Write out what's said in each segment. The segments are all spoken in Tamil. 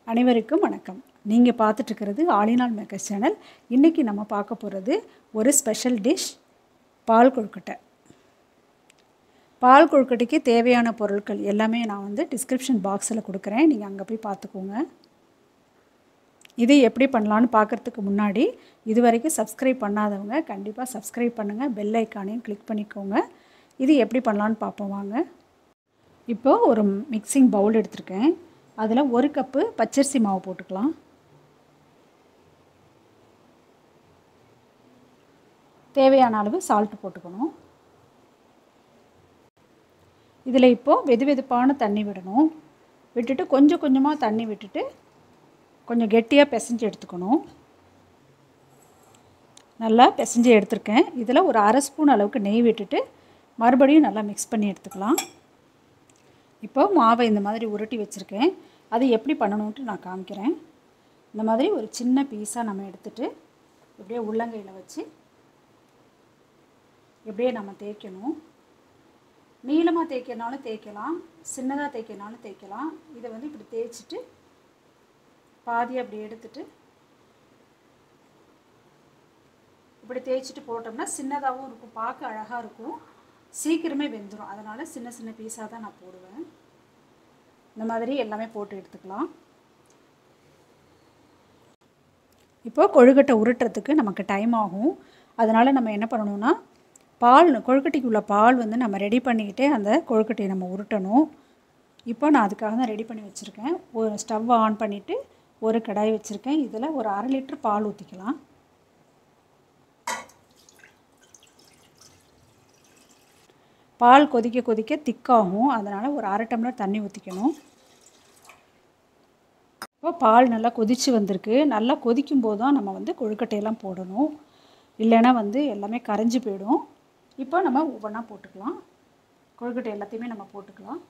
அனைவருக்கும் வணக்கம் நீங்கள் பார்த்துட்ருக்கிறது ஆலினால் மேக்கர்ஸ் சேனல் இன்றைக்கி நம்ம பார்க்க போகிறது ஒரு ஸ்பெஷல் டிஷ் பால் கொழுக்கட்டை பால் கொழுக்கட்டைக்கு தேவையான பொருட்கள் எல்லாமே நான் வந்து டிஸ்கிரிப்ஷன் பாக்ஸில் கொடுக்குறேன் நீங்கள் அங்கே போய் பார்த்துக்கோங்க இது எப்படி பண்ணலான்னு பார்க்குறதுக்கு முன்னாடி இது வரைக்கும் சப்ஸ்கிரைப் பண்ணாதவங்க கண்டிப்பாக சப்ஸ்கிரைப் பண்ணுங்கள் பெல் ஐக்கானையும் கிளிக் பண்ணிக்கோங்க இது எப்படி பண்ணலான்னு பார்ப்போம் வாங்க இப்போது ஒரு மிக்சிங் பவுல் எடுத்திருக்கேன் அதில் ஒரு கப்பு பச்சரிசி மாவு போட்டுக்கலாம் தேவையான அளவு சால்ட்டு போட்டுக்கணும் இதில் இப்போது வெது வெதுப்பான தண்ணி விடணும் விட்டுட்டு கொஞ்சம் கொஞ்சமாக தண்ணி விட்டுட்டு கொஞ்சம் கெட்டியாக பிசைஞ்சு எடுத்துக்கணும் நல்லா பிசைஞ்சு எடுத்திருக்கேன் இதில் ஒரு அரை ஸ்பூன் அளவுக்கு நெய் விட்டுட்டு மறுபடியும் நல்லா மிக்ஸ் பண்ணி எடுத்துக்கலாம் இப்போ மாவை இந்த மாதிரி உருட்டி வச்சுருக்கேன் அது எப்படி பண்ணணுன்ட்டு நான் காமிக்கிறேன் இந்த மாதிரி ஒரு சின்ன பீஸாக நம்ம எடுத்துகிட்டு இப்படியே உள்ளங்கையில் வச்சு இப்படியே நம்ம தேய்க்கணும் நீளமாக தேய்க்கனாலும் தேய்க்கலாம் சின்னதாக தேய்க்கனாலும் தேய்க்கலாம் இதை வந்து இப்படி தேய்ச்சிட்டு பாதி அப்படி எடுத்துட்டு இப்படி தேய்ச்சிட்டு போட்டோம்னா சின்னதாகவும் இருக்கும் பார்க்க அழகாக இருக்கும் சீக்கிரமே வெந்துடும் அதனால் சின்ன சின்ன பீஸாக தான் நான் போடுவேன் இந்த மாதிரி எல்லாமே போட்டு எடுத்துக்கலாம் இப்போ கொழுக்கட்டை உருட்டுறதுக்கு நமக்கு டைம் ஆகும் அதனால் நம்ம என்ன பண்ணணும்னா பால் கொழுக்கட்டைக்கு உள்ள பால் வந்து நம்ம ரெடி பண்ணிக்கிட்டே அந்த கொழுக்கட்டையை நம்ம உருட்டணும் இப்போ நான் அதுக்காக தான் ரெடி பண்ணி வச்சுருக்கேன் ஒரு ஸ்டவ் ஆன் பண்ணிவிட்டு ஒரு கடாய் வச்சுருக்கேன் இதில் ஒரு அரை லிட்டர் பால் ஊற்றிக்கலாம் பால் கொதிக்க கொதிக்க திக்காகும் அதனால் ஒரு அரை டம்ளர் தண்ணி ஊற்றிக்கணும் இப்போ பால் நல்லா கொதித்து வந்திருக்கு நல்லா கொதிக்கும் போது தான் நம்ம வந்து கொழுக்கட்டையெல்லாம் போடணும் இல்லைன்னா வந்து எல்லாமே கரைஞ்சி போயிடும் இப்போ நம்ம ஒவ்வொன்றா போட்டுக்கலாம் கொழுக்கட்டை எல்லாத்தையுமே நம்ம போட்டுக்கலாம்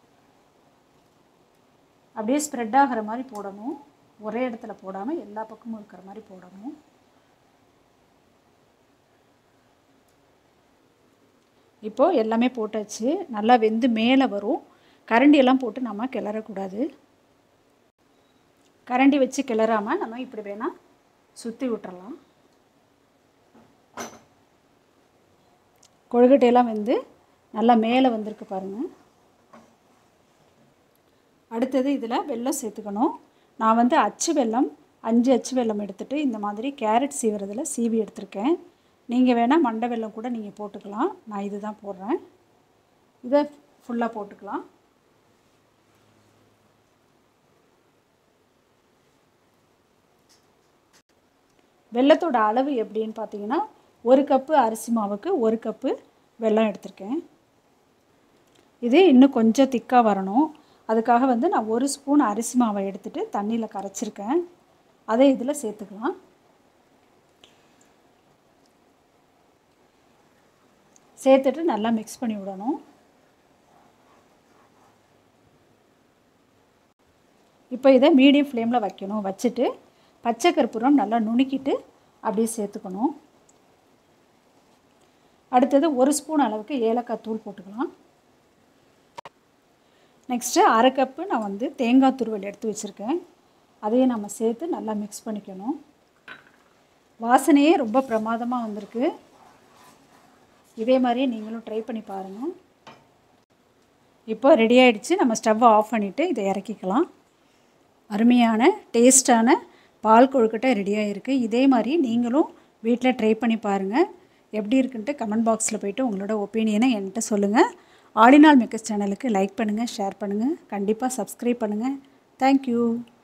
அப்படியே ஸ்ப்ரெட் ஆகிற மாதிரி போடணும் ஒரே இடத்துல போடாமல் எல்லா பக்கமும் இருக்கிற மாதிரி போடணும் இப்போது எல்லாமே போட்டாச்சு நல்லா வெந்து மேலே வரும் கரண்டியெல்லாம் போட்டு நம்ம கிளறக்கூடாது கரண்டி வச்சு கிளறாமல் நம்ம இப்படி வேணால் சுற்றி விட்டுறலாம் கொழுக்கட்டையெல்லாம் வந்து நல்லா மேலே வந்திருக்கு பாருங்கள் அடுத்தது இதில் வெல்லம் சேர்த்துக்கணும் நான் வந்து அச்சு வெல்லம் அஞ்சு அச்சு வெல்லம் எடுத்துகிட்டு இந்த மாதிரி கேரட் சீவுறதுல சீவி எடுத்திருக்கேன் நீங்கள் வேணால் மண்டை வெல்லம் கூட நீங்கள் போட்டுக்கலாம் நான் இது தான் போடுறேன் இதை ஃபுல்லாக போட்டுக்கலாம் வெள்ளத்தோட அளவு எப்படின்னு பார்த்தீங்கன்னா ஒரு கப்பு அரிசி மாவுக்கு ஒரு கப்பு வெல்லம் எடுத்திருக்கேன் இது இன்னும் கொஞ்சம் திக்காக வரணும் அதுக்காக வந்து நான் ஒரு ஸ்பூன் அரிசி மாவை எடுத்துகிட்டு தண்ணியில் கரைச்சிருக்கேன் அதை இதில் சேர்த்துக்கலாம் சேர்த்துட்டு நல்லா மிக்ஸ் பண்ணி விடணும் இப்போ இதை மீடியம் ஃப்ளேமில் வைக்கணும் வச்சுட்டு பச்சை கற்பூரம் நல்லா நுணுக்கிட்டு அப்படியே சேர்த்துக்கணும் அடுத்தது ஒரு ஸ்பூன் அளவுக்கு ஏலக்காய் தூள் போட்டுக்கலாம் நெக்ஸ்ட்டு அரை கப்பு நான் வந்து தேங்காய் துருவல் எடுத்து வச்சுருக்கேன் அதையும் நம்ம சேர்த்து நல்லா மிக்ஸ் பண்ணிக்கணும் வாசனையே ரொம்ப பிரமாதமாக வந்திருக்கு இதே மாதிரியே நீங்களும் ட்ரை பண்ணி பாருங்கள் இப்போ ரெடி ஆகிடுச்சு நம்ம ஸ்டவ்வை ஆஃப் பண்ணிவிட்டு இதை இறக்கிக்கலாம் அருமையான டேஸ்டான பால் கொழுக்கட்டை ரெடியாக இருக்குது இதே மாதிரி நீங்களும் வீட்டில் ட்ரை பண்ணி பாருங்கள் எப்படி இருக்குன்ட்டு கமெண்ட் பாக்ஸில் போய்ட்டு உங்களோட ஒப்பீனியனை என்கிட்ட சொல்லுங்கள் ஆலினால் மேக்கர்ஸ் சேனலுக்கு லைக் பண்ணுங்கள் ஷேர் பண்ணுங்கள் கண்டிப்பாக சப்ஸ்கிரைப் பண்ணுங்கள் தேங்க்யூ